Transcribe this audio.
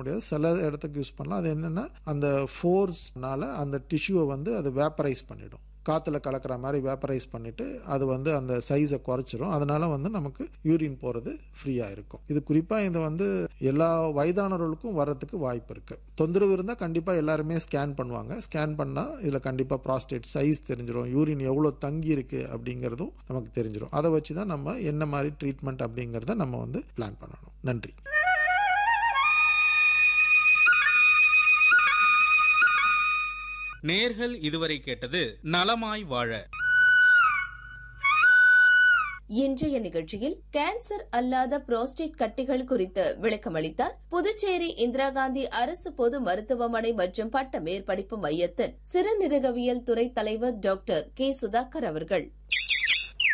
முடியாது சில இடத்துக்கு யூஸ் பண்ணலாம் அது என்னென்னா அந்த ஃபோர்ஸ்னால அந்த டிஷ்யூவை வந்து அது வேப்பரைஸ் பண்ணிடும் காற்றுல கலக்கிற மாதிரி வேப்பரைஸ் பண்ணிவிட்டு அது வந்து அந்த சைஸை குறைச்சிரும் அதனால வந்து நமக்கு யூரின் போகிறது ஃப்ரீயாக இருக்கும் இது குறிப்பாக இது வந்து எல்லா வயதானவர்களுக்கும் வர்றதுக்கு வாய்ப்பு இருக்குது தொந்தரவு இருந்தால் கண்டிப்பாக எல்லாருமே ஸ்கேன் பண்ணுவாங்க ஸ்கேன் பண்ணால் இதில் கண்டிப்பாக ப்ராஸ்டேட் சைஸ் தெரிஞ்சிடும் யூரின் எவ்வளோ தங்கி இருக்கு அப்படிங்கிறதும் நமக்கு தெரிஞ்சிடும் அதை வச்சு தான் நம்ம என்ன மாதிரி ட்ரீட்மெண்ட் அப்படிங்கிறத நம்ம வந்து பிளான் பண்ணணும் நன்றி நேர்கள் இதுவரை கேட்டது நலமாய் வாழ இன்றைய நிகழ்ச்சியில் கேன்சர் அல்லாத புரோஸ்டேட் கட்டிகள் குறித்து விளக்கமளித்தார் புதுச்சேரி இந்திரா காந்தி அரசு பொது மருத்துவமனை மற்றும் பட்ட மேற்படிப்பு மையத்தின் சிறுநீரகவியல் துறை தலைவர் டாக்டர் கே சுதாகர் அவர்கள்